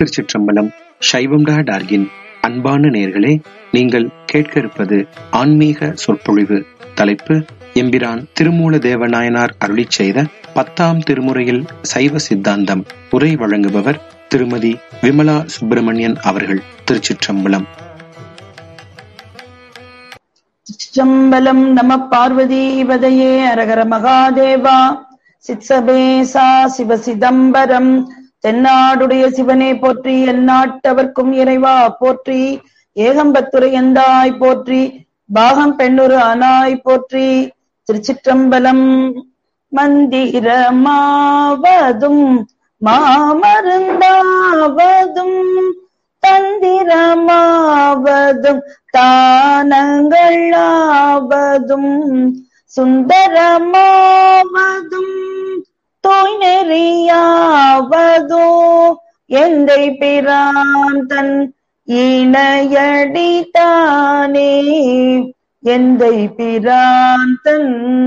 திருச்சிற்றம்பலம் சைவம் டா டார்கின் அன்பான நேர்களே நீங்கள் கேட்க இருப்பது ஆன்மீக சொற்பொழிவு தலைப்பு எம்பிரான் திருமூல தேவநாயனார் அருளிச் செய்த பத்தாம் திருமுறையில் சைவ சித்தாந்தம் உரை வழங்குபவர் திருமதி விமலா சுப்பிரமணியன் அவர்கள் திருச்சிற்றம்பலம் சிற்றம்பலம் நம பார்வதி பதையே அரகர மகாதேவா சித்சபேசா சிவ சிதம்பரம் தென்னாடுடைய சிவனே போற்றி எந்நாட்டவர்க்கும் இறைவா போற்றி ஏகம்பத்துரை எந்தாய் போற்றி பாகம் பெண்ணுரு அனாய் போற்றி திருச்சிற்றம்பலம் மந்திரமாவதும் மாமருந்தாவதும் தந்திரமாவதும் தானங்களாவதும் சுந்தரமாவதும் தோய் நெறியாவதோ எந்தை பிரான் தன் இணையடி தானே எந்தை பிரான் தன்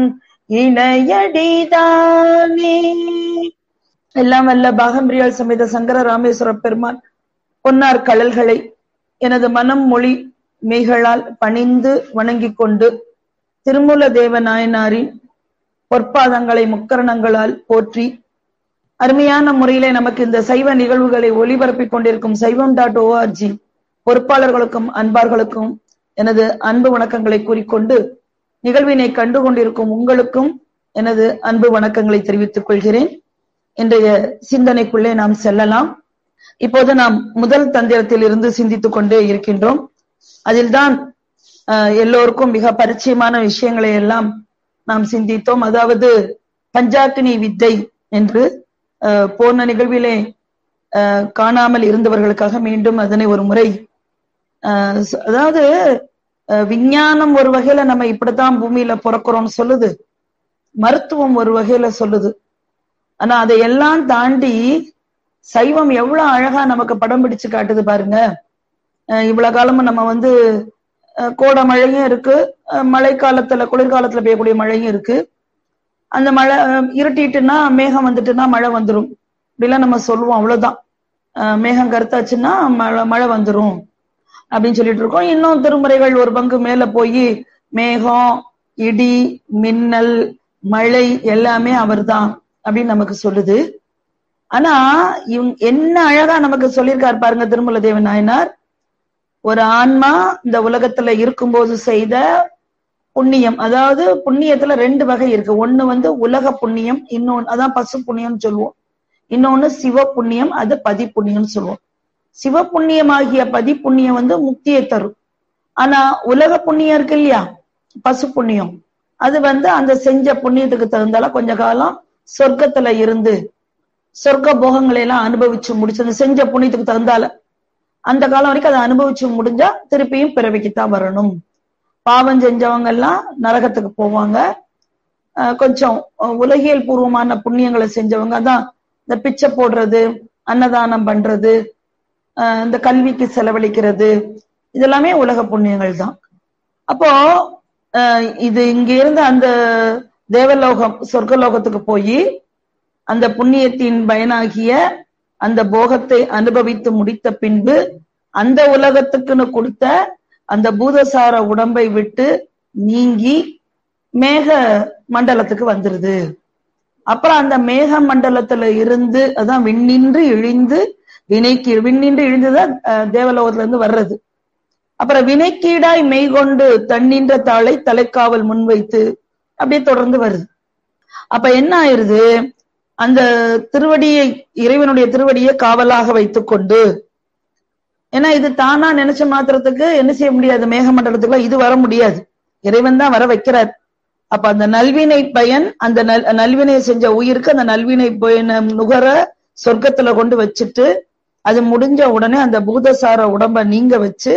இணையடி தானே எல்லாம் வல்ல பாகம்பிரியால் சமேத சங்கர ராமேஸ்வர பெருமான் பொன்னார் கழல்களை எனது மனம் மொழி மெய்களால் பணிந்து வணங்கிக் கொண்டு திருமூல தேவ நாயனாரின் பொற்பாதங்களை முக்கரணங்களால் போற்றி அருமையான முறையிலே நமக்கு இந்த சைவ நிகழ்வுகளை ஒளிபரப்பிக் கொண்டிருக்கும் சைவம் டாட் ஓஆர்ஜி பொறுப்பாளர்களுக்கும் அன்பார்களுக்கும் எனது அன்பு வணக்கங்களை கூறிக்கொண்டு நிகழ்வினை கண்டு கொண்டிருக்கும் உங்களுக்கும் எனது அன்பு வணக்கங்களை தெரிவித்துக் கொள்கிறேன் இன்றைய சிந்தனைக்குள்ளே நாம் செல்லலாம் இப்போது நாம் முதல் தந்திரத்தில் இருந்து சிந்தித்துக் கொண்டே இருக்கின்றோம் அதில்தான் எல்லோருக்கும் மிக பரிச்சயமான விஷயங்களை எல்லாம் நாம் சிந்தித்தோம் அதாவது பஞ்சாக்கினி வித்தை என்று போன நிகழ்விலே காணாமல் இருந்தவர்களுக்காக மீண்டும் அதனை ஒரு முறை அதாவது விஞ்ஞானம் ஒரு வகையில நம்ம இப்படித்தான் பூமியில பிறக்கிறோம்னு சொல்லுது மருத்துவம் ஒரு வகையில சொல்லுது ஆனா அதையெல்லாம் தாண்டி சைவம் எவ்வளவு அழகா நமக்கு படம் பிடிச்சு காட்டுது பாருங்க இவ்வளவு காலமும் நம்ம வந்து கோடை மழையும் இருக்கு மழை காலத்துல குளிர்காலத்துல பெய்யக்கூடிய மழையும் இருக்கு அந்த மழை இருட்டிட்டுன்னா மேகம் வந்துட்டுன்னா மழை வந்துடும் இப்படிலாம் நம்ம சொல்லுவோம் அவ்வளவுதான் மேகம் கருத்தாச்சுன்னா மழை மழை வந்துடும் அப்படின்னு சொல்லிட்டு இருக்கோம் இன்னும் திருமுறைகள் ஒரு பங்கு மேல போய் மேகம் இடி மின்னல் மழை எல்லாமே அவர்தான் அப்படின்னு நமக்கு சொல்லுது ஆனா இவங்க என்ன அழகா நமக்கு சொல்லியிருக்காரு பாருங்க திருமல தேவன் நாயனார் ஒரு ஆன்மா இந்த உலகத்துல இருக்கும்போது செய்த புண்ணியம் அதாவது புண்ணியத்துல ரெண்டு வகை இருக்கு ஒண்ணு வந்து உலக புண்ணியம் இன்னொன்னு அதான் பசு புண்ணியம்னு சொல்லுவோம் இன்னொன்னு சிவ புண்ணியம் அது பதி புண்ணியம்னு சொல்லுவோம் சிவ புண்ணியம் ஆகிய பதி புண்ணியம் வந்து முக்தியை தரும் ஆனா உலக புண்ணியம் இருக்கு இல்லையா பசு புண்ணியம் அது வந்து அந்த செஞ்ச புண்ணியத்துக்கு தகுந்தால கொஞ்ச காலம் சொர்க்கத்துல இருந்து சொர்க்க போகங்களை எல்லாம் அனுபவிச்சு முடிச்சு அந்த செஞ்ச புண்ணியத்துக்கு தகுந்தால அந்த காலம் வரைக்கும் அதை அனுபவிச்சு முடிஞ்சா திருப்பியும் பிறவிக்குத்தான் வரணும் பாவம் செஞ்சவங்க எல்லாம் நரகத்துக்கு போவாங்க கொஞ்சம் உலகியல் பூர்வமான புண்ணியங்களை செஞ்சவங்க தான் இந்த பிச்சை போடுறது அன்னதானம் பண்றது இந்த கல்விக்கு செலவழிக்கிறது இதெல்லாமே உலக புண்ணியங்கள் தான் அப்போ இது இங்க இருந்து அந்த தேவலோகம் சொர்க்கலோகத்துக்கு போய் அந்த புண்ணியத்தின் பயனாகிய அந்த போகத்தை அனுபவித்து முடித்த பின்பு அந்த உலகத்துக்குன்னு கொடுத்த அந்த பூதசார உடம்பை விட்டு நீங்கி மேக மண்டலத்துக்கு வந்துருது அப்புறம் அந்த மேக மண்டலத்துல இருந்து அதான் விண்ணின்று இழிந்து வினைக்கு விண்ணின்று இழிந்துதான் தேவலோகத்துல இருந்து வர்றது அப்புறம் வினைக்கீடாய் மெய்கொண்டு தன்னின்ற தாளை தலைக்காவல் முன்வைத்து அப்படியே தொடர்ந்து வருது அப்ப என்ன ஆயிருது அந்த திருவடியை இறைவனுடைய திருவடியை காவலாக வைத்துக் கொண்டு ஏன்னா இது தானா நினைச்ச மாத்திரத்துக்கு என்ன செய்ய முடியாது மேகமண்டலத்துக்குள்ள இது வர முடியாது இறைவன் தான் வர வைக்கிறார் அப்ப அந்த நல்வினை பயன் அந்த நல் நல்வினை செஞ்ச உயிருக்கு அந்த நல்வினை பயனை நுகர சொர்க்கத்துல கொண்டு வச்சுட்டு அது முடிஞ்ச உடனே அந்த பூதசார உடம்ப நீங்க வச்சு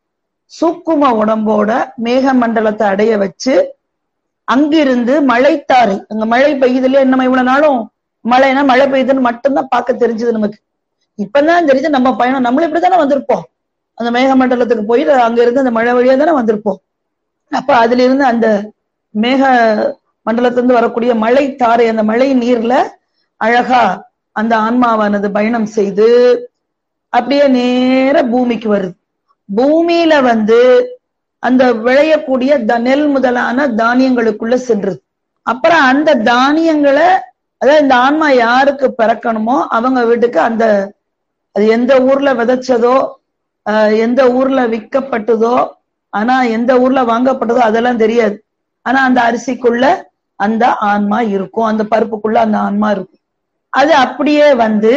சூக்கும உடம்போட மேக மண்டலத்தை அடைய வச்சு அங்கிருந்து மழைத்தாரை அங்க மழை பெய்யுதுல நம்ம இவ்வளவு நாளும் மழைனா மழை பெய்யுதுன்னு மட்டும்தான் பார்க்க தெரிஞ்சது நமக்கு இப்பதான் தெரிஞ்சு நம்ம பயணம் நம்மளும் இப்படித்தானே வந்திருப்போம் அந்த மேகமண்டலத்துக்கு போயிட்டு அங்க இருந்து அந்த மழை வழியா தானே வந்திருப்போம் அப்ப அதுல இருந்து அந்த மேக மண்டலத்திலிருந்து வரக்கூடிய மழை தாரை அந்த மழை நீர்ல அழகா அந்த ஆன்மாவானது பயணம் செய்து அப்படியே நேர பூமிக்கு வருது பூமியில வந்து அந்த விளையக்கூடிய த- நெல் முதலான தானியங்களுக்குள்ள சென்றுது அப்புறம் அந்த தானியங்களை அதாவது இந்த ஆன்மா யாருக்கு பிறக்கணுமோ அவங்க வீட்டுக்கு அந்த அது எந்த ஊர்ல விதைச்சதோ ஆஹ் எந்த ஊர்ல விற்கப்பட்டதோ ஆனா எந்த ஊர்ல வாங்கப்பட்டதோ அதெல்லாம் தெரியாது ஆனா அந்த அரிசிக்குள்ள அந்த ஆன்மா இருக்கும் அந்த பருப்புக்குள்ள அந்த ஆன்மா இருக்கும் அது அப்படியே வந்து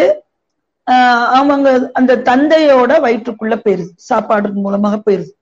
ஆஹ் அவங்க அந்த தந்தையோட வயிற்றுக்குள்ள போயிருது சாப்பாடு மூலமாக போயிருது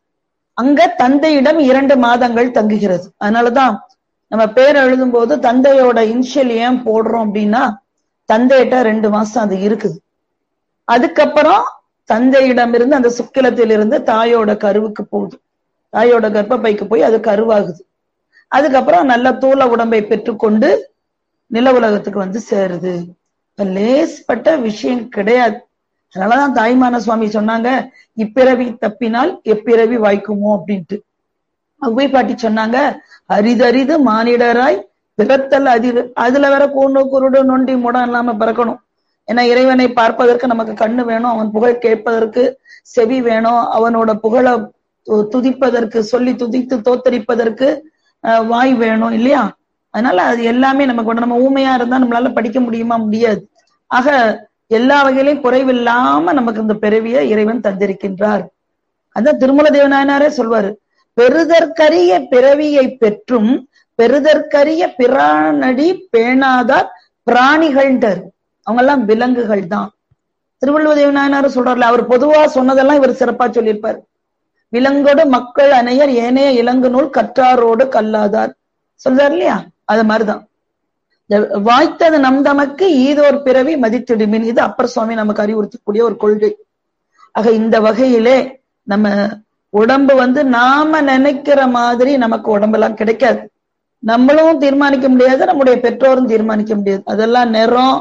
அங்க தந்தையிடம் இரண்டு மாதங்கள் தங்குகிறது அதனாலதான் நம்ம பேர் எழுதும் போது தந்தையோட இனிஷியல் ஏன் போடுறோம் அப்படின்னா தந்தையிட்ட ரெண்டு மாசம் அது இருக்குது அதுக்கப்புறம் தந்தையிடமிருந்து அந்த சுக்கிலத்திலிருந்து தாயோட கருவுக்கு போகுது தாயோட கர்ப்பப்பைக்கு போய் அது கருவாகுது அதுக்கப்புறம் நல்ல தூள உடம்பை பெற்றுக்கொண்டு நில உலகத்துக்கு வந்து சேருது இப்ப லேஸ்பட்ட விஷயம் கிடையாது அதனாலதான் தாய்மான சுவாமி சொன்னாங்க இப்பிறவி தப்பினால் எப்பிறவி வாய்க்குமோ அப்படின்ட்டு அவ்வை பாட்டி சொன்னாங்க அரிதரிது மானிடராய் பிறத்தல் அதிர் அதுல வேற கூண்டு குருடு நொண்டி முடம் இல்லாம பிறக்கணும் ஏன்னா இறைவனை பார்ப்பதற்கு நமக்கு கண்ணு வேணும் அவன் புகழ் கேட்பதற்கு செவி வேணும் அவனோட புகழ து- துதிப்பதற்கு சொல்லி துதித்து தோத்தரிப்பதற்கு அஹ், வாய் வேணும் இல்லையா அதனால அது எல்லாமே நமக்கு ஒண்ணு. நம்ம ஊமையா இருந்தா நம்மளால படிக்க முடியுமா முடியாது ஆக எல்லா வகையிலையும் குறைவில்லாம நமக்கு இந்த பிறவியை இறைவன் தந்திருக்கின்றார் அதான் திருமல தேவநாயனாரே சொல்வாரு பெறுதற்கரிய பிறவியை பெற்றும் பெறுதற்கரிய பிரானடி பேணாதார் பிராணிகள்ன்றார் அவங்க எல்லாம் விலங்குகள் தான் திருவள்ளுவர் தேவநாயனார் சொல்றாருல அவர் பொதுவா சொன்னதெல்லாம் இவர் சிறப்பா சொல்லியிருப்பார் விலங்கோடு மக்கள் அணையர் ஏனைய இலங்கு நூல் கற்றாரோடு கல்லாதார் சொல்றாரு இல்லையா அது மாதிரிதான் இந்த வாய்த்தது நம் தமக்கு ஈதோர் பிறவி மதித்திடுமின் இது அப்பர் சுவாமி நமக்கு அறிவுறுத்தக்கூடிய ஒரு கொள்கை ஆக இந்த வகையிலே நம்ம உடம்பு வந்து நாம நினைக்கிற மாதிரி நமக்கு உடம்பெல்லாம் கிடைக்காது நம்மளும் தீர்மானிக்க முடியாது நம்முடைய பெற்றோரும் தீர்மானிக்க முடியாது அதெல்லாம் நிறம்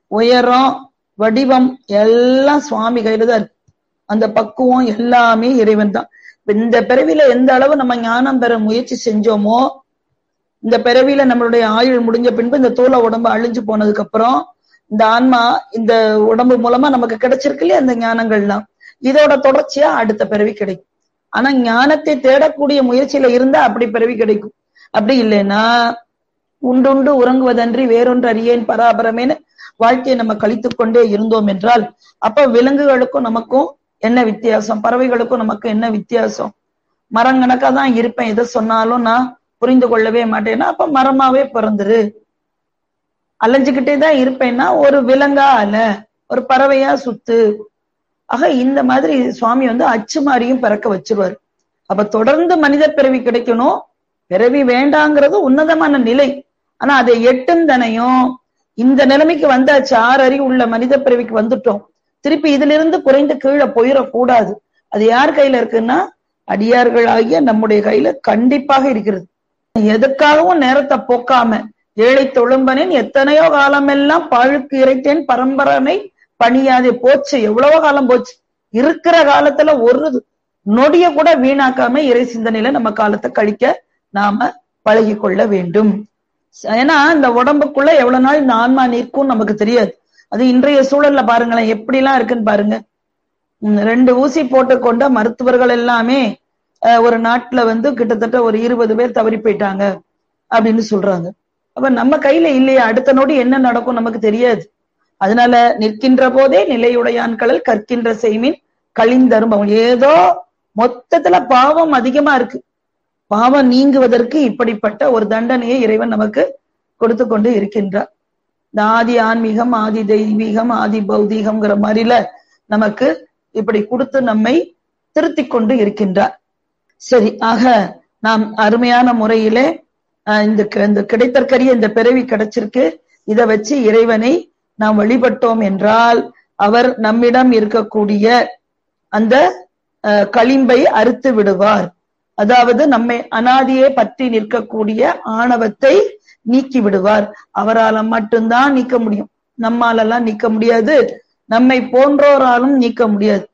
உயரம் வடிவம் எல்லாம் சுவாமி கையில தான் இருக்கு அந்த பக்குவம் எல்லாமே இறைவன் தான் இப்ப இந்த பிறவில எந்த அளவு நம்ம ஞானம் பெற முயற்சி செஞ்சோமோ இந்த பிறவியில நம்மளுடைய ஆயுள் முடிஞ்ச பின்பு இந்த தூள உடம்பு அழிஞ்சு போனதுக்கு அப்புறம் இந்த ஆன்மா இந்த உடம்பு மூலமா நமக்கு கிடைச்சிருக்கு இல்லையா அந்த ஞானங்கள்லாம் இதோட தொடர்ச்சியா அடுத்த பிறவி கிடைக்கும் ஆனா ஞானத்தை தேடக்கூடிய முயற்சியில இருந்தா அப்படி பிறவி கிடைக்கும் அப்படி இல்லைன்னா உண்டுண்டு உறங்குவதன்றி வேறொன்று அறியேன் பராபரமேன்னு வாழ்க்கையை நம்ம கழித்துக் கொண்டே இருந்தோம் என்றால் அப்ப விலங்குகளுக்கும் நமக்கும் என்ன வித்தியாசம் பறவைகளுக்கும் நமக்கு என்ன வித்தியாசம் மரங்கணக்கா தான் இருப்பேன் எதை சொன்னாலும் நான் புரிந்து கொள்ளவே மாட்டேன்னா அப்ப மரமாவே பிறந்துரு அலைஞ்சுக்கிட்டே தான் இருப்பேன்னா ஒரு விலங்கா அல்ல ஒரு பறவையா சுத்து ஆக இந்த மாதிரி சுவாமி வந்து அச்சு மாதிரியும் பிறக்க வச்சிருவாரு அப்ப தொடர்ந்து மனித பிறவி கிடைக்கணும் பிறவி வேண்டாங்கிறது உன்னதமான நிலை ஆனா அதை எட்டுந்தனையும் இந்த நிலைமைக்கு வந்தாச்சு ஆறு அறிவு உள்ள மனித பிறவிக்கு வந்துட்டோம் திருப்பி இதுல இருந்து குறைந்து கீழே போயிடக்கூடாது அது யார் கையில இருக்குன்னா அடியார்கள் ஆகிய நம்முடைய கையில கண்டிப்பாக இருக்கிறது எதுக்காகவும் நேரத்தை போக்காம ஏழை தொழும்பனேன் எத்தனையோ காலமெல்லாம் பாழுக்கு இறைத்தேன் பரம்பரனை பணியாதே போச்சு எவ்வளவோ காலம் போச்சு இருக்கிற காலத்துல ஒரு நொடிய கூட வீணாக்காம இறை சிந்தனையில நம்ம காலத்தை கழிக்க நாம பழகி கொள்ள வேண்டும் ஏன்னா இந்த உடம்புக்குள்ள எவ்வளவு நாள் இந்த ஆன்மா நிற்கும் நமக்கு தெரியாது அது இன்றைய சூழல்ல பாருங்களேன் எப்படி எல்லாம் இருக்குன்னு பாருங்க உம் ரெண்டு ஊசி போட்டு கொண்ட மருத்துவர்கள் எல்லாமே அஹ், ஒரு நாட்டுல வந்து கிட்டத்தட்ட ஒரு இருபது பேர் தவறி போயிட்டாங்க அப்படின்னு சொல்றாங்க அப்ப நம்ம கையில இல்லையா அடுத்த நொடி என்ன நடக்கும் நமக்கு தெரியாது அதனால நிற்கின்ற போதே நிலையுடையான் கடல் கற்கின்ற செய்மின் கழிந்தரும் அவன் ஏதோ மொத்தத்துல பாவம் அதிகமா இருக்கு பாவம் நீங்குவதற்கு இப்படிப்பட்ட ஒரு தண்டனையை இறைவன் நமக்கு கொடுத்து கொண்டு இருக்கின்றார் இந்த ஆதி ஆன்மீகம் ஆதி தெய்வீகம் ஆதி பௌதீகம்ங்கிற மாதிரில நமக்கு இப்படி கொடுத்து நம்மை திருத்திக் கொண்டு இருக்கின்றார் சரி ஆக நாம் அருமையான முறையிலே அஹ், இந்த கி- இந்த கிடைத்தற்கரிய இந்த பிறவி கிடைச்சிருக்கு இதை வச்சு இறைவனை நாம் வழிபட்டோம் என்றால் அவர் நம்மிடம் இருக்கக்கூடிய அந்த அஹ், களிம்பை அறுத்து விடுவார் அதாவது நம்மை அனாதியே பற்றி நிற்கக்கூடிய ஆணவத்தை நீக்கி விடுவார் அவரால மட்டும்தான் நீக்க முடியும் நம்மாலெல்லாம் நீக்க முடியாது நம்மை போன்றோராலும் நீக்க முடியாது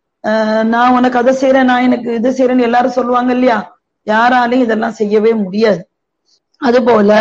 ஆஹ் நான் உனக்கு அதை செய்யறேன் நான் எனக்கு இது செய்யறேன்னு எல்லாரும் சொல்லுவாங்க இல்லையா யாராலையும் இதெல்லாம் செய்யவே முடியாது அதுபோல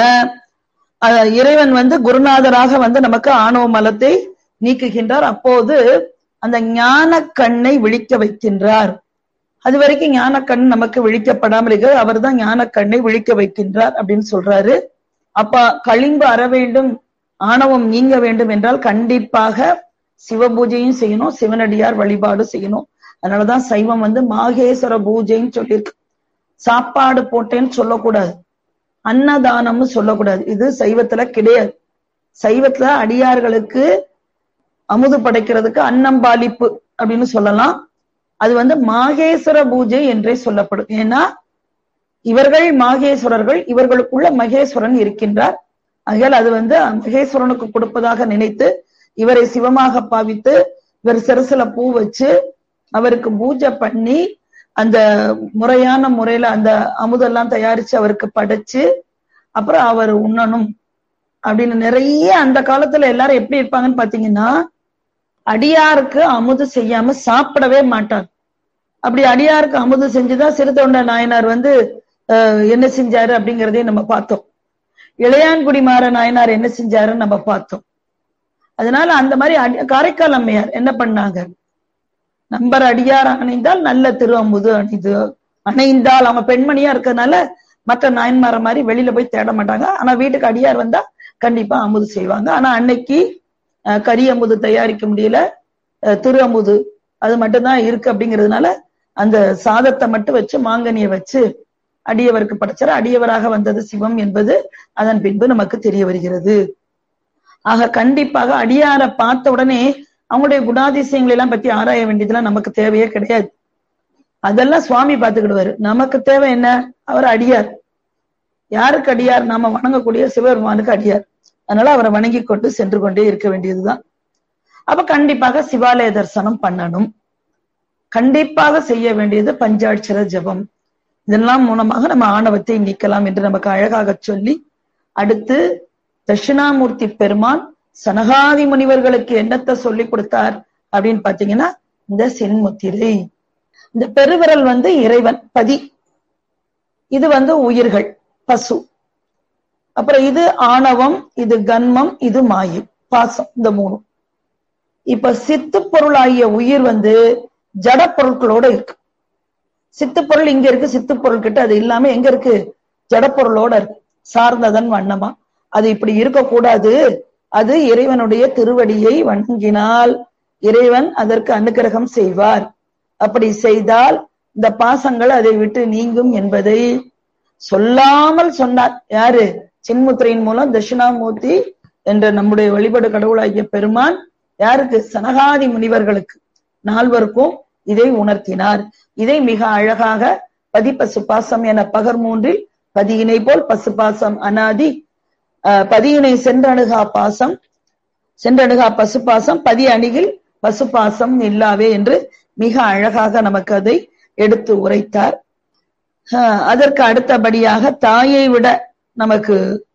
ஆஹ் இறைவன் வந்து குருநாதராக வந்து நமக்கு ஆணவ மலத்தை நீக்குகின்றார் அப்போது அந்த ஞான கண்ணை விழிக்க வைக்கின்றார் அது வரைக்கும் ஞான கண் நமக்கு விழிக்கப்படாமல் இருக்கு அவர் தான் ஞான கண்ணை விழிக்க வைக்கின்றார் அப்படின்னு சொல்றாரு அப்ப களிம்பு அற வேண்டும் ஆணவம் நீங்க வேண்டும் என்றால் கண்டிப்பாக சிவ பூஜையும் செய்யணும் சிவனடியார் வழிபாடு செய்யணும் அதனாலதான் சைவம் வந்து மாகேஸ்வர பூஜைன்னு சொல்லியிருக்கு சாப்பாடு போட்டேன்னு சொல்லக்கூடாது அன்னதானம்னு சொல்லக்கூடாது இது சைவத்துல கிடையாது சைவத்துல அடியார்களுக்கு அமுது படைக்கிறதுக்கு அன்னம்பாலிப்பு அப்படின்னு சொல்லலாம் அது வந்து மாகேஸ்வர பூஜை என்றே சொல்லப்படும் ஏன்னா இவர்கள் மாகேஸ்வரர்கள் இவர்களுக்குள்ள மகேஸ்வரன் இருக்கின்றார் ஆகையால் அது வந்து மகேஸ்வரனுக்கு கொடுப்பதாக நினைத்து இவரை சிவமாக பாவித்து இவர் சிரசுல பூ வச்சு அவருக்கு பூஜை பண்ணி அந்த முறையான முறையில அந்த அமுதெல்லாம் தயாரிச்சு அவருக்கு படைச்சு அப்புறம் அவர் உண்ணணும் அப்படின்னு நிறைய அந்த காலத்துல எல்லாரும் எப்படி இருப்பாங்கன்னு பாத்தீங்கன்னா அடியாருக்கு அமுது செய்யாம சாப்பிடவே மாட்டார் அப்படி அடியாருக்கு அமுது செஞ்சுதான் சிறுத்தொண்ட நாயனார் வந்து என்ன செஞ்சாரு அப்படிங்கிறதையும் நம்ம பார்த்தோம் இளையான்குடி மாற நாயனார் என்ன செஞ்சாருன்னு நம்ம பார்த்தோம் அதனால அந்த மாதிரி காரைக்கால் அம்மையார் என்ன பண்ணாங்க நம்பர் அடியார் அணைந்தால் நல்ல திரு அமுது அணிது அணைந்தால் அவங்க பெண்மணியா இருக்கிறதுனால மற்ற நாயன்மார மாதிரி வெளியில போய் தேட மாட்டாங்க ஆனா வீட்டுக்கு அடியார் வந்தா கண்டிப்பா அமுது செய்வாங்க ஆனா அன்னைக்கு கரி அமுது தயாரிக்க முடியல திரு அமுது அது மட்டும்தான் இருக்கு அப்படிங்கிறதுனால அந்த சாதத்தை மட்டும் வச்சு மாங்கனிய வச்சு அடியவருக்கு படைச்சார் அடியவராக வந்தது சிவம் என்பது அதன் பின்பு நமக்கு தெரிய வருகிறது ஆக கண்டிப்பாக அடியாரை பார்த்த உடனே அவங்களுடைய குணாதிசயங்களை எல்லாம் பத்தி ஆராய வேண்டியதுலாம் நமக்கு தேவையே கிடையாது அதெல்லாம் சுவாமி பார்த்துக்கிடுவாரு நமக்கு தேவை என்ன அவர் அடியார் யாருக்கு அடியார் நாம வணங்கக்கூடிய சிவபெருமானுக்கு அடியார் அதனால அவரை வணங்கி கொண்டு சென்று கொண்டே இருக்க வேண்டியதுதான் அப்ப கண்டிப்பாக சிவாலய தரிசனம் பண்ணணும் கண்டிப்பாக செய்ய வேண்டியது பஞ்சாட்சர ஜபம் இதெல்லாம் மூலமாக நம்ம ஆணவத்தை நீக்கலாம் என்று நமக்கு அழகாக சொல்லி அடுத்து தட்சிணாமூர்த்தி பெருமான் சனகாதி முனிவர்களுக்கு என்னத்தை சொல்லி கொடுத்தார் அப்படின்னு பாத்தீங்கன்னா இந்த சென்முத்திரை இந்த பெருவிரல் வந்து இறைவன் பதி இது வந்து உயிர்கள் பசு அப்புறம் இது ஆணவம் இது கன்மம் இது மாயை பாசம் இந்த மூணு இப்ப சித்து பொருளாகிய உயிர் வந்து ஜட பொருட்களோட இருக்கு சித்து பொருள் இங்க இருக்கு சித்து பொருள் கிட்ட அது இல்லாம எங்க இருக்கு ஜட பொருளோட இருக்கு சார்ந்ததன் வண்ணமா அது இப்படி இருக்கக்கூடாது அது இறைவனுடைய திருவடியை வணங்கினால் இறைவன் அதற்கு அனுகிரகம் செய்வார் அப்படி செய்தால் இந்த பாசங்கள் அதை விட்டு நீங்கும் என்பதை சொல்லாமல் சொன்னார் யாரு சின்முத்திரையின் மூலம் தட்சிணாமூர்த்தி என்ற நம்முடைய வழிபாடு கடவுளாகிய பெருமான் யாருக்கு சனகாதி முனிவர்களுக்கு நால்வருக்கும் இதை உணர்த்தினார் இதை மிக அழகாக பதிப்பசு பாசம் என பகர் மூன்றில் பதியினை போல் பசு பாசம் அனாதி பதியினை சென்றணுகா பாசம் சென்றணுகா பசு பாசம் பதி அணிகில் பசு பாசம் இல்லாவே என்று மிக அழகாக நமக்கு அதை எடுத்து உரைத்தார் அதற்கு அடுத்தபடியாக தாயை விட நமக்கு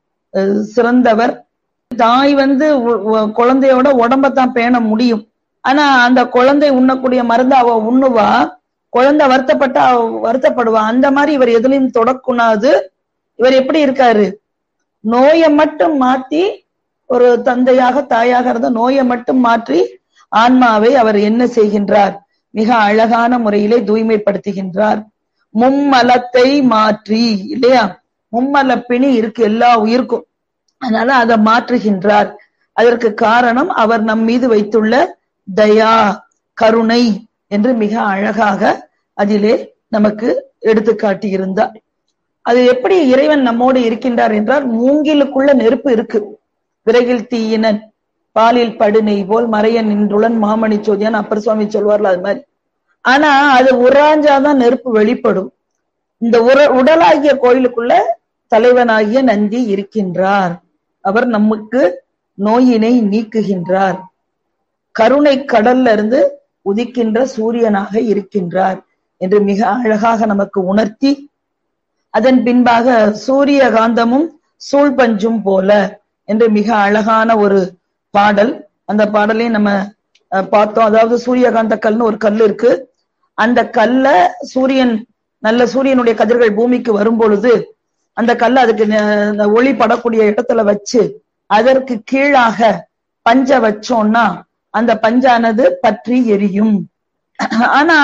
சிறந்தவர் தாய் வந்து குழந்தையோட உடம்பத்தான் பேண முடியும் ஆனா அந்த குழந்தை உண்ணக்கூடிய மருந்து அவ உண்ணுவா குழந்தை வருத்தப்பட்ட அவ வருத்தப்படுவா அந்த மாதிரி இவர் எதுலையும் தொடக்கூடாது இவர் எப்படி இருக்காரு நோயை மட்டும் மாத்தி ஒரு தந்தையாக தாயாக இருந்த நோயை மட்டும் மாற்றி ஆன்மாவை அவர் என்ன செய்கின்றார் மிக அழகான முறையிலே தூய்மைப்படுத்துகின்றார் மும்மலத்தை மாற்றி இல்லையா மும்மல பிணி இருக்கு எல்லா உயிருக்கும் அதனால அதை மாற்றுகின்றார் அதற்கு காரணம் அவர் நம் மீது வைத்துள்ள தயா கருணை என்று மிக அழகாக அதிலே நமக்கு எடுத்து காட்டியிருந்தார் அது எப்படி இறைவன் நம்மோடு இருக்கின்றார் என்றால் மூங்கிலுக்குள்ள நெருப்பு இருக்கு விறகில் தீயினன் பாலில் படுநெய் போல் மறையன் நின்றுடன் மாமணி சோதியான் அப்பர் சுவாமி சொல்வார்ல அது மாதிரி ஆனா அது உராஞ்சாதான் நெருப்பு வெளிப்படும் இந்த உர உடலாகிய கோயிலுக்குள்ள தலைவனாகிய நந்தி இருக்கின்றார் அவர் நமக்கு நோயினை நீக்குகின்றார் கருணை கடல்ல இருந்து உதிக்கின்ற சூரியனாக இருக்கின்றார் என்று மிக அழகாக நமக்கு உணர்த்தி அதன் பின்பாக சூரிய காந்தமும் சூழ்பஞ்சும் போல என்று மிக அழகான ஒரு பாடல் அந்த பாடலையும் நம்ம பார்த்தோம் அதாவது சூரியகாந்த கல்னு ஒரு கல் இருக்கு அந்த கல்ல சூரியன் நல்ல சூரியனுடைய கதிர்கள் பூமிக்கு வரும் பொழுது அந்த கல்ல அதுக்கு ஒளி படக்கூடிய இடத்துல வச்சு அதற்கு கீழாக பஞ்ச வச்சோம்னா அந்த பஞ்சானது பற்றி எரியும் ஆனா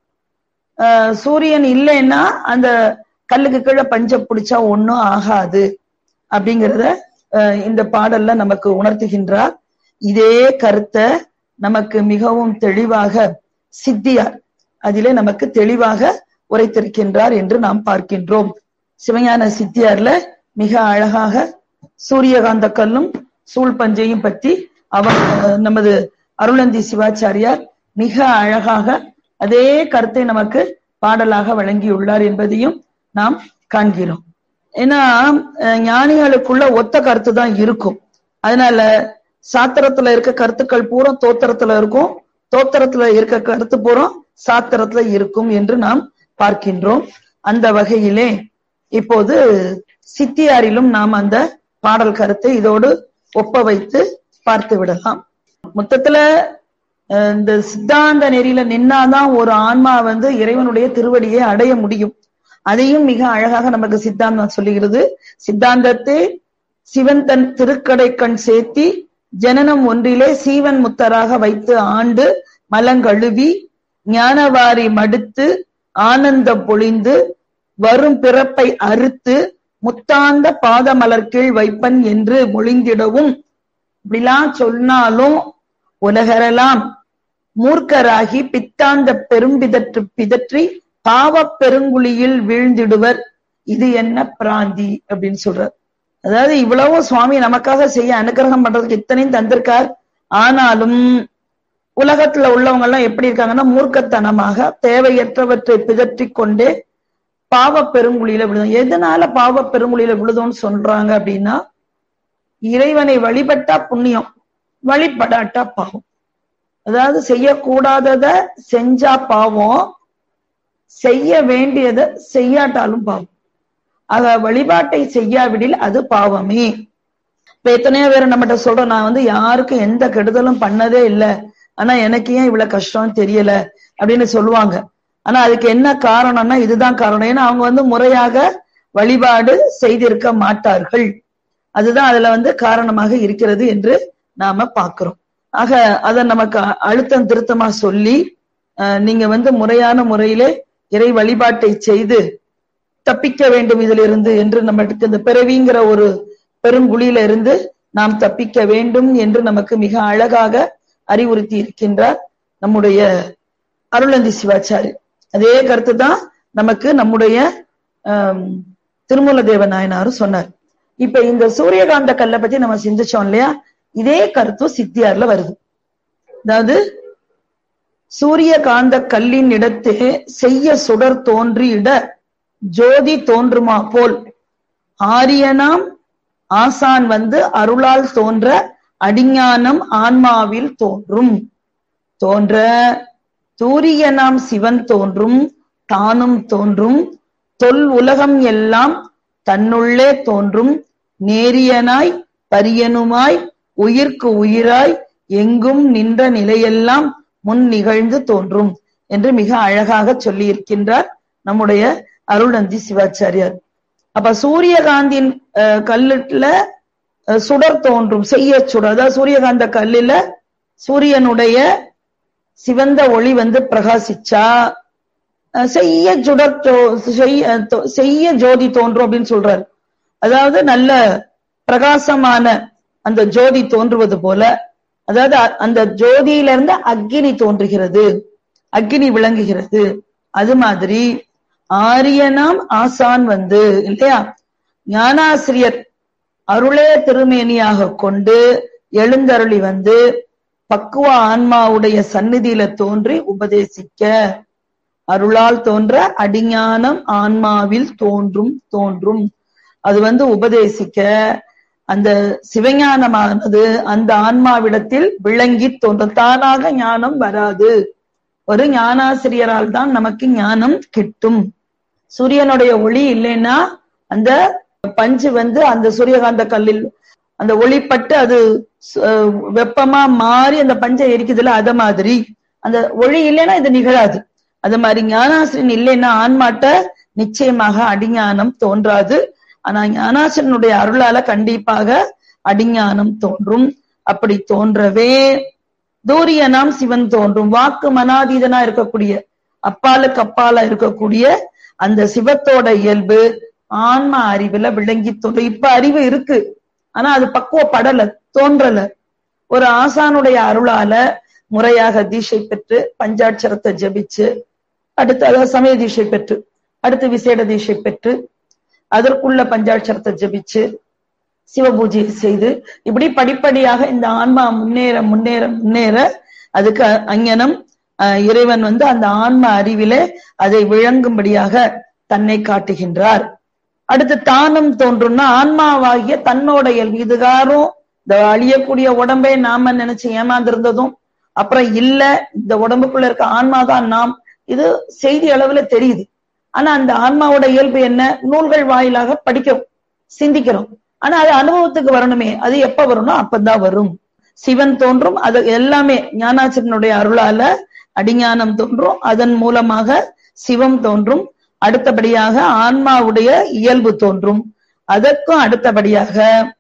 அஹ், சூரியன் இல்லைன்னா அந்த கல்லுக்கு கீழே பஞ்ச பிடிச்சா ஒண்ணும் ஆகாது அப்படிங்கிறத அஹ், இந்த பாடல்ல நமக்கு உணர்த்துகின்றார் இதே கருத்தை நமக்கு மிகவும் தெளிவாக சித்தியார் அதிலே நமக்கு தெளிவாக உரைத்திருக்கின்றார் என்று நாம் பார்க்கின்றோம் சிவஞான சித்தியார்ல மிக அழகாக சூரியகாந்த கல்லும் சூழ் பஞ்சையும் பற்றி அவர் அஹ், நமது அருளந்தி சிவாச்சாரியார் மிக அழகாக அதே கருத்தை நமக்கு பாடலாக வழங்கியுள்ளார் என்பதையும் நாம் காண்கிறோம் ஏன்னா அஹ், ஞானிகளுக்குள்ள ஒத்த கருத்து தான் இருக்கும் அதனால சாத்திரத்துல இருக்க கருத்துக்கள் பூரா தோத்திரத்துல இருக்கும் தோத்திரத்துல இருக்க கருத்து பூரா சாத்திரத்துல இருக்கும் என்று நாம் பார்க்கின்றோம் அந்த வகையிலே இப்போது சித்தியாரிலும் நாம் அந்த பாடல் கருத்தை இதோடு ஒப்ப வைத்து பார்த்து விடலாம் மொத்தத்துல அஹ், இந்த சித்தாந்த நெறியில நின்னாதான் ஒரு ஆன்மா வந்து இறைவனுடைய திருவடியை அடைய முடியும் அதையும் மிக அழகாக நமக்கு சித்தாந்தம் சொல்லுகிறது சித்தாந்தத்தை சிவன் தன் திருக்கடை கண் சேர்த்தி ஜனனம் ஒன்றிலே சீவன் முத்தராக வைத்து ஆண்டு மலங்கழுவி ஞானவாரி மடுத்து ஆனந்த பொழிந்து வரும் பிறப்பை அறுத்து முத்தாந்த பாதமலர் கீழ் வைப்பன் என்று மொழிந்திடவும் இப்படிலாம் சொன்னாலும் உலகரெல்லாம் மூர்க்கராகி பித்தாந்த பெரும்பிதற்று பிதற்றி பாவப் பெருங்குழியில் வீழ்ந்திடுவர் இது என்ன பிராந்தி அப்படின்னு சொல்றார் அதாவது இவ்வளவும் சுவாமி நமக்காக செய்ய அனுகிரகம் பண்றதுக்கு இத்தனையும் தந்திருக்கார் ஆனாலும் உலகத்துல உள்ளவங்க எல்லாம் எப்படி இருக்காங்கன்னா மூர்க்கத்தனமாக தேவையற்றவற்றை பிதற்றிக் கொண்டே பாவ பெருங்குழியில விழுதும் எதனால பாவ பெருங்குழியில விழுதும்னு சொல்றாங்க அப்படின்னா இறைவனை வழிபட்டா புண்ணியம் வழிபடாட்டா பாவம் அதாவது செய்யக்கூடாதத செஞ்சா பாவம் செய்ய வேண்டியதை செய்யாட்டாலும் பாவம் ஆக வழிபாட்டை செய்யாவிடில் அது பாவமே இப்ப எத்தனையோ பேர் நம்மகிட்ட சொல்றோம் நான் வந்து யாருக்கும் எந்த கெடுதலும் பண்ணதே இல்லை ஆனா எனக்கு ஏன் இவ்வளவு கஷ்டம் தெரியல அப்படின்னு சொல்லுவாங்க ஆனா அதுக்கு என்ன காரணம்னா இதுதான் காரணம் ஏன்னா அவங்க வந்து முறையாக வழிபாடு செய்திருக்க மாட்டார்கள் அதுதான் அதுல வந்து காரணமாக இருக்கிறது என்று நாம பார்க்கிறோம் ஆக அதை நமக்கு அ- அழுத்தம் திருத்தமா சொல்லி அஹ், நீங்க வந்து முறையான முறையிலே இறை வழிபாட்டை செய்து தப்பிக்க வேண்டும் இதிலிருந்து என்று நமக்கு இந்த பிறவிங்கிற ஒரு பெருங்குழியில இருந்து நாம் தப்பிக்க வேண்டும் என்று நமக்கு மிக அழகாக அறிவுறுத்தி இருக்கின்றார் நம்முடைய அருளந்தி சிவாச்சாரி அதே கருத்து தான் நமக்கு நம்முடைய ஆம், திருமூல தேவ நாயனாரும் சொன்னார் இப்ப இந்த சூரியகாந்த கல்லை பத்தி நம்ம சிந்திச்சோம் இல்லையா இதே கருத்தும் சித்தியார்ல வருது அதாவது சூரியகாந்த கல்லின் இடத்தே செய்ய சுடர் தோன்றியிட ஜோதி தோன்றுமா போல் ஆரியனாம் ஆசான் வந்து அருளால் தோன்ற அடிஞானம் ஆன்மாவில் தோன்றும் தோன்ற தூரியனாம் சிவன் தோன்றும் தானும் தோன்றும் தொல் உலகம் எல்லாம் தன்னுள்ளே தோன்றும் நேரியனாய் பரியனுமாய் உயிர்க்கு உயிராய் எங்கும் நின்ற நிலையெல்லாம் முன் நிகழ்ந்து தோன்றும் என்று மிக அழகாக சொல்லி இருக்கின்றார் நம்முடைய அருளந்தி சிவாச்சாரியார் அப்ப சூரியகாந்தின் அஹ், கல்லுல அஹ், சுடர் தோன்றும் செய்ய சுடர் அதாவது சூரியகாந்த கல்லுல சூரியனுடைய சிவந்த ஒளி வந்து பிரகாசிச்சா அஹ், செய்ய சுடர் தோ- செய்ய தோ- செய்ய ஜோதி தோன்றும் அப்படின்னு சொல்றாரு அதாவது நல்ல பிரகாசமான அந்த ஜோதி தோன்றுவது போல அதாவது அ- அந்த ஜோதியில இருந்து அக்கினி தோன்றுகிறது அக்கினி விளங்குகிறது அது மாதிரி ஆரியனாம் ஆசான் வந்து இல்லையா ஞானாசிரியர் அருளே திருமேனியாக கொண்டு எழுந்தருளி வந்து பக்குவ ஆன்மாவுடைய சந்நிதியில தோன்றி உபதேசிக்க அருளால் தோன்ற அடிஞானம் ஆன்மாவில் தோன்றும் தோன்றும் அது வந்து உபதேசிக்க அந்த சிவஞானமானது அந்த ஆன்மாவிடத்தில் விளங்கி தோன்றும் தானாக ஞானம் வராது ஒரு ஞானாசிரியரால் தான் நமக்கு ஞானம் கிட்டும் சூரியனுடைய ஒளி இல்லைன்னா அந்த பஞ்சு வந்து அந்த சூரியகாந்த கல்லில் அந்த ஒளிப்பட்டு அது சு- அஹ் வெப்பமா மாறி அந்த பஞ்சை எரிக்குதுல அத மாதிரி அந்த ஒளி இல்லைன்னா இது நிகழாது அது மாதிரி ஞானாசிரியன் இல்லைன்னா ஆன்மாட்ட நிச்சயமாக அடிஞானம் தோன்றாது ஆனா ஞானாசிரியனுடைய அருளால கண்டிப்பாக அடிஞானம் தோன்றும் அப்படி தோன்றவே தூரியனாம் சிவன் தோன்றும் வாக்கு மனாதீதனா இருக்கக்கூடிய அப்பாலுக்கு அப்பால இருக்கக்கூடிய அந்த சிவத்தோட இயல்பு ஆன்ம அறிவுல விளங்கி தோன்றும் இப்ப அறிவு இருக்கு ஆனா அது பக்குவப்படல தோன்றல ஒரு ஆசானுடைய அருளால முறையாக தீட்சை பெற்று பஞ்சாட்சரத்தை ஜபிச்சு அடுத்து அதாவது சமய தீட்சை பெற்று அடுத்து விசேட தீட்சை பெற்று அதற்குள்ள பஞ்சாட்சரத்தை ஜபிச்சு சிவபூஜை செய்து இப்படி படிப்படியாக இந்த ஆன்மா முன்னேற முன்னேற முன்னேற அதுக்கு அங்ஞனம் இறைவன் வந்து அந்த ஆன்ம அறிவிலே அதை விளங்கும்படியாக தன்னை காட்டுகின்றார் அடுத்து தானம் தோன்றும்னா ஆன்மாவாகிய தன்னோட இயல்பு இதுகாரும் இந்த அழியக்கூடிய உடம்பை நாம நினைச்சு ஏமாந்திருந்ததும் அப்புறம் இல்ல இந்த உடம்புக்குள்ள இருக்க ஆன்மாதான் நாம் இது செய்தி அளவுல தெரியுது ஆனா அந்த ஆன்மாவோட இயல்பு என்ன நூல்கள் வாயிலாக படிக்கிறோம் சிந்திக்கிறோம் ஆனா அது அனுபவத்துக்கு வரணுமே அது எப்ப வரும்னா அப்பதான் வரும் சிவன் தோன்றும் அது எல்லாமே ஞானாச்சரனுடைய அருளால அடிஞானம் தோன்றும் அதன் மூலமாக சிவம் தோன்றும் அடுத்தபடியாக ஆன்மாவுடைய இயல்பு தோன்றும் அதற்கும் அடுத்தபடியாக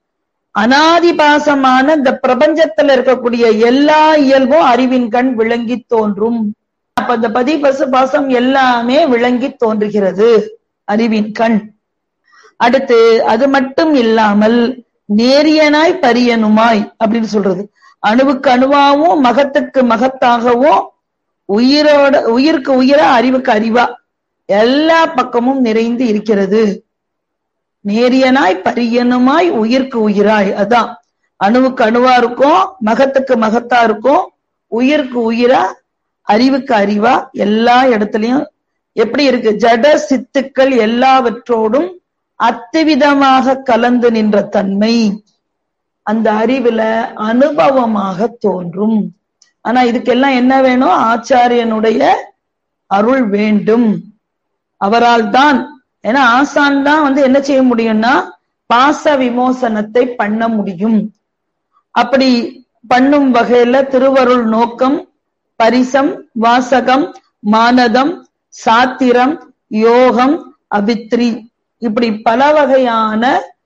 அனாதிபாசமான இந்த பிரபஞ்சத்துல இருக்கக்கூடிய எல்லா இயல்பும் அறிவின் கண் விளங்கி தோன்றும் அப்ப இந்த பதி பசு பாசம் எல்லாமே விளங்கி தோன்றுகிறது அறிவின் கண் அடுத்து அது மட்டும் இல்லாமல் நேரியனாய் பரியனுமாய் அப்படின்னு சொல்றது அணுவுக்கு அணுவாவும் மகத்துக்கு மகத்தாகவும் உயிரோட உயிருக்கு உயிரா அறிவுக்கு அறிவா எல்லா பக்கமும் நிறைந்து இருக்கிறது நேரியனாய் பரியனுமாய் உயிர்க்கு உயிராய் அதான் அணுவுக்கு அணுவா இருக்கும் மகத்துக்கு மகத்தா இருக்கும் உயிருக்கு உயிரா அறிவுக்கு அறிவா எல்லா இடத்துலயும் எப்படி இருக்கு ஜட சித்துக்கள் எல்லாவற்றோடும் அத்துவிதமாக கலந்து நின்ற தன்மை அந்த அறிவுல அனுபவமாக தோன்றும் ஆனா இதுக்கெல்லாம் என்ன வேணும் ஆச்சாரியனுடைய அருள் வேண்டும் அவரால் தான் ஏன்னா ஆசான் தான் வந்து என்ன செய்ய முடியும்னா பாச விமோசனத்தை பண்ண முடியும் அப்படி பண்ணும் வகையில திருவருள் நோக்கம் பரிசம் வாசகம் மானதம் சாத்திரம் யோகம் அபித்ரி இப்படி பல வகையான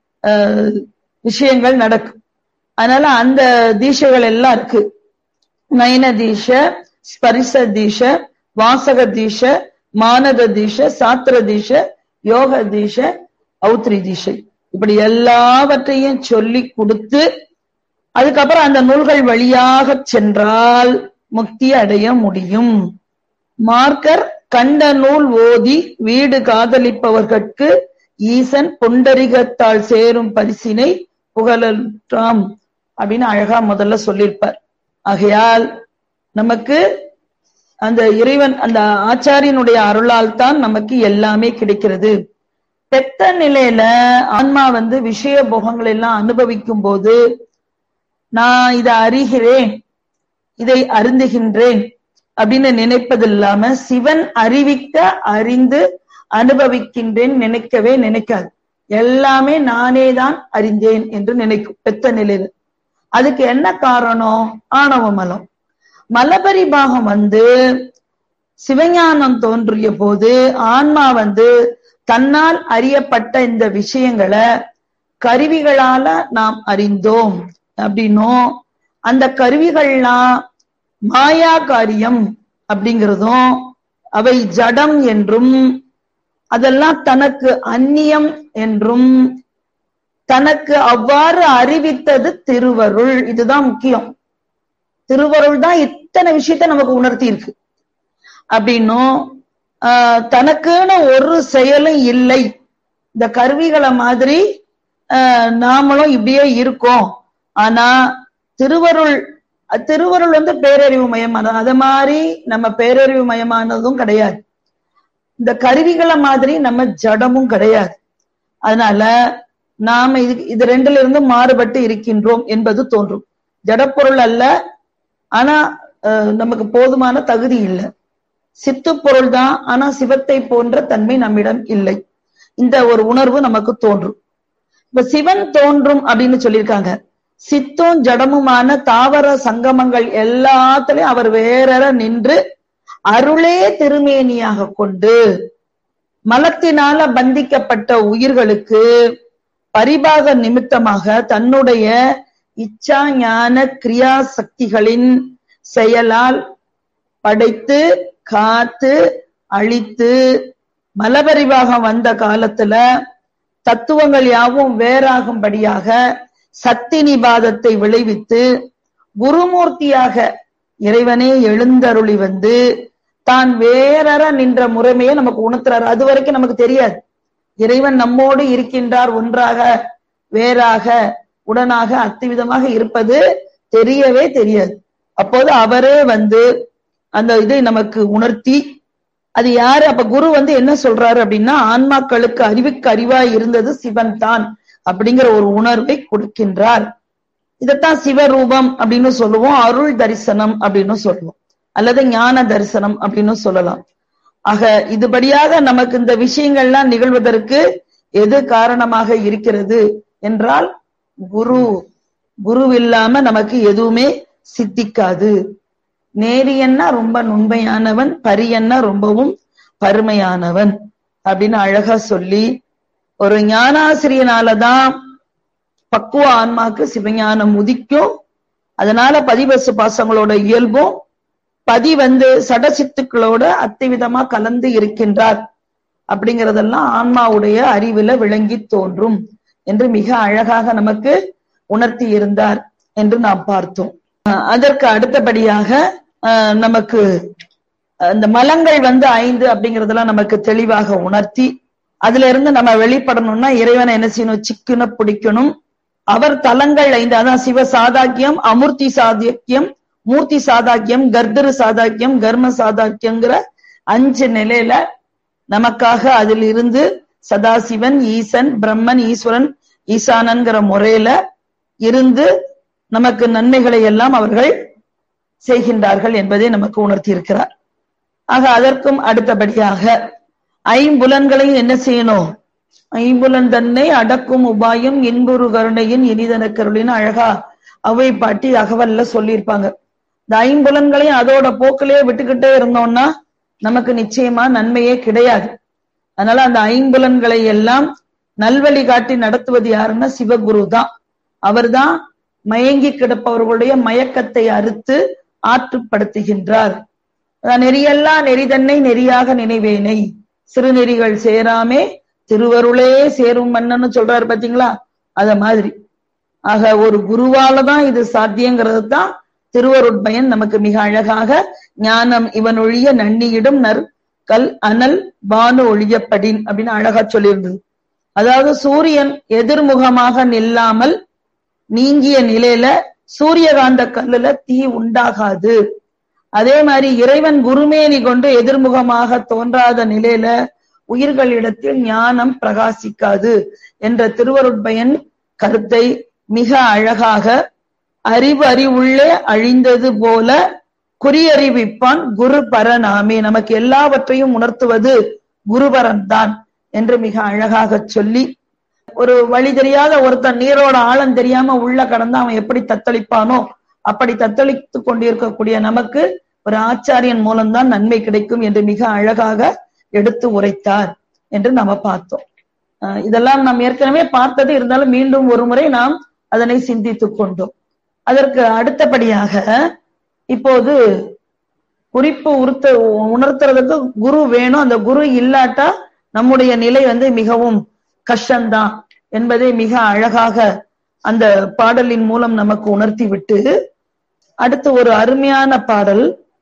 விஷயங்கள் நடக்கும் அதனால அந்த தீட்சைகள் எல்லாம் இருக்கு நயன தீஷ ஸ்பரிச தீஷ வாசக தீஷ மானத தீஷ சாத்திர தீஷ யோக தீஷ ஔத்ரி தீஷை இப்படி எல்லாவற்றையும் சொல்லி கொடுத்து அதுக்கப்புறம் அந்த நூல்கள் வழியாக சென்றால் முக்தி அடைய முடியும் மார்க்கர் கண்ட நூல் ஓதி வீடு காதலிப்பவர்கட்கு ஈசன் புண்டரிகத்தால் சேரும் பரிசினை புகழற்றாம் அப்படின்னு அழகா முதல்ல சொல்லியிருப்பார் ஆகையால் நமக்கு அந்த இறைவன் அந்த ஆச்சாரியனுடைய அருளால் தான் நமக்கு எல்லாமே கிடைக்கிறது பெத்த நிலையில ஆன்மா வந்து விஷய போகங்கள் எல்லாம் அனுபவிக்கும் போது நான் இதை அறிகிறேன் இதை அருந்துகின்றேன் அப்படின்னு நினைப்பது இல்லாம சிவன் அறிவிக்க அறிந்து அனுபவிக்கின்றேன் நினைக்கவே நினைக்காது எல்லாமே நானே தான் அறிந்தேன் என்று நினைக்கும் பெத்த நிலையில அதுக்கு என்ன காரணம் ஆணவ மலம் மலபரி பாகம் வந்து சிவஞானம் தோன்றிய போது ஆன்மா வந்து தன்னால் அறியப்பட்ட இந்த விஷயங்களை கருவிகளால நாம் அறிந்தோம் அப்படின்னும் அந்த கருவிகள்லாம் மாயா காரியம் அப்படிங்கிறதும் அவை ஜடம் என்றும் அதெல்லாம் தனக்கு அந்நியம் என்றும் தனக்கு அவ்வாறு அறிவித்தது திருவருள் இதுதான் முக்கியம் திருவருள் தான் இத்தனை விஷயத்த நமக்கு உணர்த்தி இருக்கு அப்படின்னும் ஆஹ் தனக்குன்னு ஒரு செயலும் இல்லை இந்த கருவிகளை மாதிரி ஆஹ் நாமளும் இப்படியே இருக்கோம் ஆனா திருவருள் திருவருள் வந்து பேரறிவு மயமானது அது மாதிரி நம்ம பேரறிவு மயமானதும் கிடையாது இந்த கருவிகளை மாதிரி நம்ம ஜடமும் கிடையாது அதனால நாம இது இது ரெண்டுல இருந்து மாறுபட்டு இருக்கின்றோம் என்பது தோன்றும் ஜடப்பொருள் அல்ல ஆனா நமக்கு போதுமான தகுதி இல்லை சித்து பொருள் தான் ஆனா சிவத்தை போன்ற தன்மை நம்மிடம் இல்லை இந்த ஒரு உணர்வு நமக்கு தோன்றும் இப்ப சிவன் தோன்றும் அப்படின்னு சொல்லியிருக்காங்க சித்தும் ஜடமுமான தாவர சங்கமங்கள் எல்லாத்துலயும் அவர் வேற நின்று அருளே திருமேனியாக கொண்டு மலத்தினால பந்திக்கப்பட்ட உயிர்களுக்கு பரிபாக நிமித்தமாக தன்னுடைய இச்சா ஞான கிரியா சக்திகளின் செயலால் படைத்து காத்து அழித்து மலபரிவாகம் வந்த காலத்துல தத்துவங்கள் யாவும் வேறாகும்படியாக சக்தி நிபாதத்தை விளைவித்து குருமூர்த்தியாக இறைவனே எழுந்தருளி வந்து தான் வேறற நின்ற முறைமையை நமக்கு உணர்த்துறாரு அது வரைக்கும் நமக்கு தெரியாது இறைவன் நம்மோடு இருக்கின்றார் ஒன்றாக வேறாக உடனாக அத்துவிதமாக இருப்பது தெரியவே தெரியாது அப்போது அவரே வந்து அந்த இதை நமக்கு உணர்த்தி அது யாரு அப்ப குரு வந்து என்ன சொல்றாரு அப்படின்னா ஆன்மாக்களுக்கு அறிவுக்கு அறிவாய் இருந்தது சிவன் தான் அப்படிங்கிற ஒரு உணர்வை கொடுக்கின்றார் இதத்தான் சிவரூபம் அப்படின்னு சொல்லுவோம் அருள் தரிசனம் அப்படின்னு சொல்லுவோம் அல்லது ஞான தரிசனம் அப்படின்னு சொல்லலாம் ஆக இதுபடியாக நமக்கு இந்த விஷயங்கள்லாம் நிகழ்வதற்கு எது காரணமாக இருக்கிறது என்றால் குரு குரு இல்லாம நமக்கு எதுவுமே சித்திக்காது நேரியன்னா ரொம்ப நுண்மையானவன் பரியன்னா ரொம்பவும் பருமையானவன் அப்படின்னு அழகா சொல்லி ஒரு ஞானாசிரியனாலதான் பக்குவ ஆன்மாக்கு சிவஞானம் உதிக்கும் அதனால பதிவசு பாசங்களோட இயல்பும் பதி வந்து சடசித்துக்களோட அத்திவிதமா கலந்து இருக்கின்றார் அப்படிங்கறதெல்லாம் ஆன்மாவுடைய அறிவுல விளங்கி தோன்றும் என்று மிக அழகாக நமக்கு உணர்த்தி இருந்தார் என்று நாம் பார்த்தோம் அதற்கு அடுத்தபடியாக நமக்கு இந்த மலங்கள் வந்து ஐந்து அப்படிங்கறதெல்லாம் நமக்கு தெளிவாக உணர்த்தி அதுல இருந்து நம்ம வெளிப்படணும்னா இறைவனை என்ன செய்யணும் சிக்குன பிடிக்கணும் அவர் தலங்கள் ஐந்து அதான் சிவ சாதாக்கியம் அமூர்த்தி சாதாக்கியம் மூர்த்தி சாதாக்கியம் கர்தரு சாதாக்கியம் கர்ம சாதாக்கியங்கிற அஞ்சு நிலையில நமக்காக அதில் இருந்து சதாசிவன் ஈசன் பிரம்மன் ஈஸ்வரன் ஈசானன்கிற முறையில இருந்து நமக்கு நன்மைகளை எல்லாம் அவர்கள் செய்கின்றார்கள் என்பதை நமக்கு உணர்த்தி இருக்கிறார் ஆக அதற்கும் அடுத்தபடியாக ஐம்புலன்களையும் என்ன செய்யணும் ஐம்புலன் தன்னை அடக்கும் உபாயம் இன்புறு கருணையின் இனிதன கருளின்னு அழகா அவை பாட்டி அகவல்ல சொல்லியிருப்பாங்க இந்த ஐம்புலன்களையும் அதோட போக்கிலேயே விட்டுக்கிட்டே இருந்தோம்னா நமக்கு நிச்சயமா நன்மையே கிடையாது அதனால அந்த ஐம்புலன்களை எல்லாம் நல்வழி காட்டி நடத்துவது யாருன்னா சிவகுரு தான் அவர்தான் மயங்கி கிடப்பவர்களுடைய மயக்கத்தை அறுத்து ஆற்றுப்படுத்துகின்றார் நெறியெல்லாம் நெறிதன்னை நெறியாக நினைவேனை சிறுநெறிகள் சேராமே திருவருளே சேரும் மன்னன்னு சொல்றாரு பாத்தீங்களா அத மாதிரி ஆக ஒரு குருவாலதான் இது சாத்தியங்கிறது தான் திருவருட்பயன் நமக்கு மிக அழகாக ஞானம் இவன் ஒழிய நன்னியிடும் நர் கல் அனல் பானு ஒழியப்படின் அப்படின்னு அழகா சொல்லியிருந்தது அதாவது சூரியன் எதிர்முகமாக நில்லாமல் நீங்கிய நிலையில சூரியகாந்த கல்லுல தீ உண்டாகாது அதே மாதிரி இறைவன் குருமேனி கொண்டு எதிர்முகமாக தோன்றாத நிலையில உயிர்களிடத்தில் ஞானம் பிரகாசிக்காது என்ற திருவருட்பயன் கருத்தை மிக அழகாக அறிவு அறிவுள்ளே அழிந்தது போல குறியறிவிப்பான் குரு பரநாமே நமக்கு எல்லாவற்றையும் உணர்த்துவது குருபரன் தான் என்று மிக அழகாக சொல்லி ஒரு வழி தெரியாத ஒருத்தன் நீரோட ஆழம் தெரியாம உள்ள கடந்து அவன் எப்படி தத்தளிப்பானோ அப்படி தத்தளித்து கொண்டிருக்கக்கூடிய நமக்கு ஒரு ஆச்சாரியன் மூலம்தான் நன்மை கிடைக்கும் என்று மிக அழகாக எடுத்து உரைத்தார் என்று நம்ம பார்த்தோம் இதெல்லாம் நாம் ஏற்கனவே பார்த்தது இருந்தாலும் மீண்டும் ஒரு முறை நாம் அதனை சிந்தித்துக் கொண்டோம் அதற்கு அடுத்தபடியாக இப்போது குறிப்பு உறுத்த உணர்த்துறதுக்கு குரு வேணும் அந்த குரு இல்லாட்டா நம்முடைய நிலை வந்து மிகவும் கஷ்டம்தான் என்பதை மிக அழகாக அந்த பாடலின் மூலம் நமக்கு உணர்த்தி விட்டு அடுத்து ஒரு அருமையான பாடல்